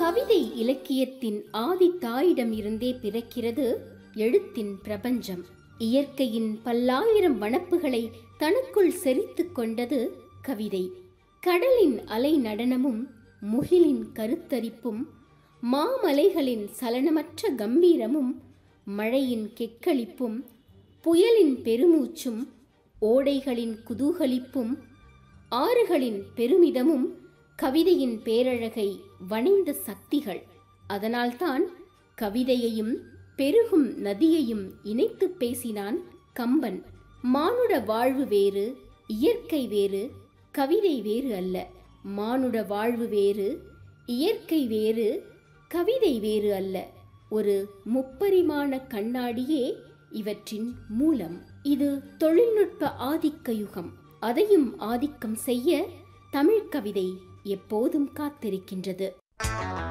கவிதை இலக்கியத்தின் ஆதி தாயிடம் இருந்தே பிறக்கிறது எழுத்தின் பிரபஞ்சம் இயற்கையின் பல்லாயிரம் வனப்புகளை தனக்குள் செறித்துக் கொண்டது கவிதை கடலின் அலை நடனமும் முகிலின் கருத்தரிப்பும் மாமலைகளின் சலனமற்ற கம்பீரமும் மழையின் கெக்களிப்பும் புயலின் பெருமூச்சும் ஓடைகளின் குதூகலிப்பும் ஆறுகளின் பெருமிதமும் கவிதையின் பேரழகை வணைந்த சக்திகள் அதனால்தான் கவிதையையும் பெருகும் நதியையும் இணைத்துப் பேசினான் கம்பன் மானுட வாழ்வு வேறு இயற்கை வேறு கவிதை வேறு அல்ல மானுட வாழ்வு வேறு இயற்கை வேறு கவிதை வேறு அல்ல ஒரு முப்பரிமாண கண்ணாடியே இவற்றின் மூலம் இது தொழில்நுட்ப ஆதிக்க யுகம் அதையும் ஆதிக்கம் செய்ய தமிழ் கவிதை எப்போதும் காத்திருக்கின்றது